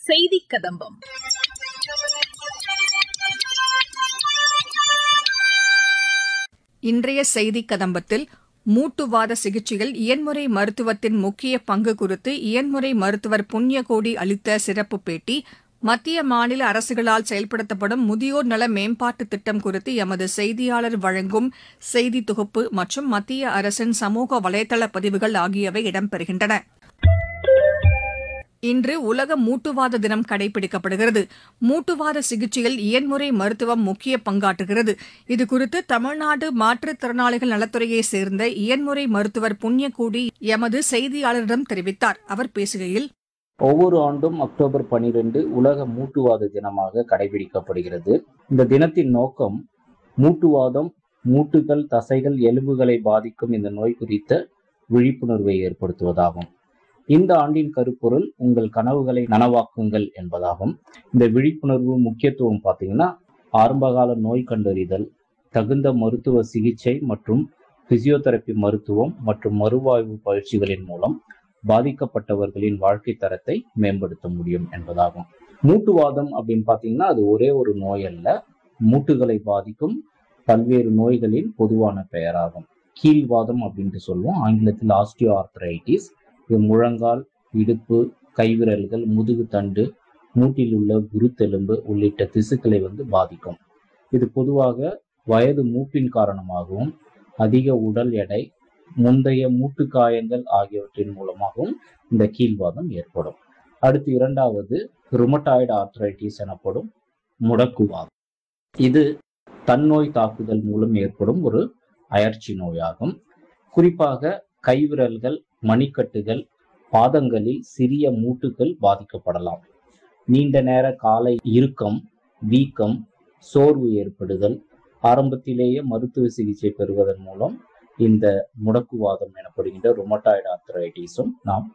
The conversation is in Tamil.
செய்தி கதம்பம் இன்றைய செய்தி கதம்பத்தில் மூட்டுவாத சிகிச்சையில் இயன்முறை மருத்துவத்தின் முக்கிய பங்கு குறித்து இயன்முறை மருத்துவர் புண்ணியகோடி அளித்த சிறப்பு பேட்டி மத்திய மாநில அரசுகளால் செயல்படுத்தப்படும் முதியோர் நல மேம்பாட்டு திட்டம் குறித்து எமது செய்தியாளர் வழங்கும் செய்தி தொகுப்பு மற்றும் மத்திய அரசின் சமூக வலைதள பதிவுகள் ஆகியவை இடம்பெறுகின்றன இன்று உலக மூட்டுவாத தினம் கடைபிடிக்கப்படுகிறது மூட்டுவாத சிகிச்சையில் இயன்முறை மருத்துவம் முக்கிய பங்காற்றுகிறது இதுகுறித்து தமிழ்நாடு மாற்றுத்திறனாளிகள் நலத்துறையைச் சேர்ந்த இயன்முறை மருத்துவர் புண்ணியகூடி எமது செய்தியாளரிடம் தெரிவித்தார் அவர் பேசுகையில் ஒவ்வொரு ஆண்டும் அக்டோபர் பனிரெண்டு உலக மூட்டுவாத தினமாக கடைபிடிக்கப்படுகிறது இந்த தினத்தின் நோக்கம் மூட்டுவாதம் மூட்டுகள் தசைகள் எலும்புகளை பாதிக்கும் இந்த நோய் குறித்த விழிப்புணர்வை ஏற்படுத்துவதாகும் இந்த ஆண்டின் கருப்பொருள் உங்கள் கனவுகளை நனவாக்குங்கள் என்பதாகும் இந்த விழிப்புணர்வு முக்கியத்துவம் பார்த்தீங்கன்னா ஆரம்பகால நோய் கண்டறிதல் தகுந்த மருத்துவ சிகிச்சை மற்றும் பிசியோதெரப்பி மருத்துவம் மற்றும் மறுவாழ்வு பயிற்சிகளின் மூலம் பாதிக்கப்பட்டவர்களின் வாழ்க்கை தரத்தை மேம்படுத்த முடியும் என்பதாகும் மூட்டுவாதம் அப்படின்னு பார்த்தீங்கன்னா அது ஒரே ஒரு நோய் அல்ல மூட்டுகளை பாதிக்கும் பல்வேறு நோய்களின் பொதுவான பெயராகும் கீழ்வாதம் அப்படின்ட்டு சொல்லுவோம் ஆங்கிலத்தில் ஆஸ்டியோ ஆர்த்ரைட்டிஸ் இது முழங்கால் இடுப்பு கைவிரல்கள் முதுகு தண்டு மூட்டில் உள்ள குருத்தெலும்பு உள்ளிட்ட திசுக்களை வந்து பாதிக்கும் இது பொதுவாக வயது மூப்பின் காரணமாகவும் அதிக உடல் எடை முந்தைய மூட்டு காயங்கள் ஆகியவற்றின் மூலமாகவும் இந்த கீழ்வாதம் ஏற்படும் அடுத்து இரண்டாவது ருமட்டாய்டு ஆர்த்ரைட்டிஸ் எனப்படும் முடக்குவாதம் இது தன்னோய் தாக்குதல் மூலம் ஏற்படும் ஒரு அயற்சி நோயாகும் குறிப்பாக கைவிரல்கள் மணிக்கட்டுகள் பாதங்களில் சிறிய மூட்டுகள் பாதிக்கப்படலாம் நீண்ட நேர காலை இறுக்கம் வீக்கம் சோர்வு ஏற்படுதல் ஆரம்பத்திலேயே மருத்துவ சிகிச்சை பெறுவதன் மூலம் இந்த முடக்குவாதம் எனப்படுகின்ற ருமட்டாய்டு ஆர்த்ரைட்டிஸும் நாம்